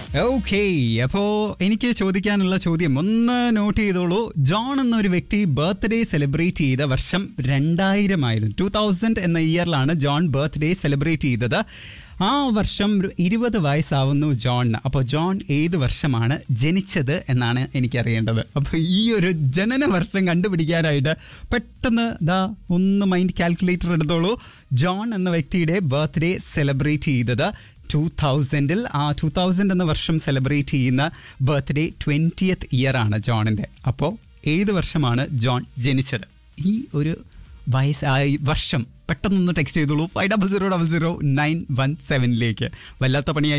okay അപ്പോ എനിക്ക് ചോദിക്കാനുള്ള ചോദ്യം ഒന്ന് നോട്ട് ചെയ്തോളൂ ജോൺ എന്നൊരു വ്യക്തി ബർത്ത്ഡേ സെലിബ്രേറ്റ് ചെയ്ത വർഷം രണ്ടായിരം ആയിരുന്നു ടൂ തൗസൻഡ് എന്ന ഇയറിലാണ് ജോൺ ബർത്ത്ഡേ സെലിബ്രേറ്റ് ചെയ്തത് ആ വർഷം ഒരു ഇരുപത് വയസ്സാവുന്നു ജോണിന് അപ്പോൾ ജോൺ ഏത് വർഷമാണ് ജനിച്ചത് എന്നാണ് എനിക്കറിയേണ്ടത് അപ്പോൾ ഈ ഒരു ജനന വർഷം കണ്ടുപിടിക്കാനായിട്ട് പെട്ടെന്ന് ദാ ഒന്ന് മൈൻഡ് കാൽക്കുലേറ്റർ എടുത്തോളൂ ജോൺ എന്ന വ്യക്തിയുടെ ബർത്ത്ഡേ സെലിബ്രേറ്റ് ചെയ്തത് ടൂ തൗസൻഡിൽ ആ ടൂ തൗസൻഡ് എന്ന വർഷം സെലിബ്രേറ്റ് ചെയ്യുന്ന ബർത്ത്ഡേ ട്വൻറ്റിയത്ത് ഇയർ ആണ് ജോണിൻ്റെ അപ്പോൾ ഏത് വർഷമാണ് ജോൺ ജനിച്ചത് ഈ ഒരു വയസ്സ് ആ ഈ വർഷം പെട്ടെന്നൊന്ന് ടെക്സ്റ്റ് ചെയ്തോളൂ five double zero double zero nine one സെവനിലേക്ക് വല്ലാത്ത പണിയായി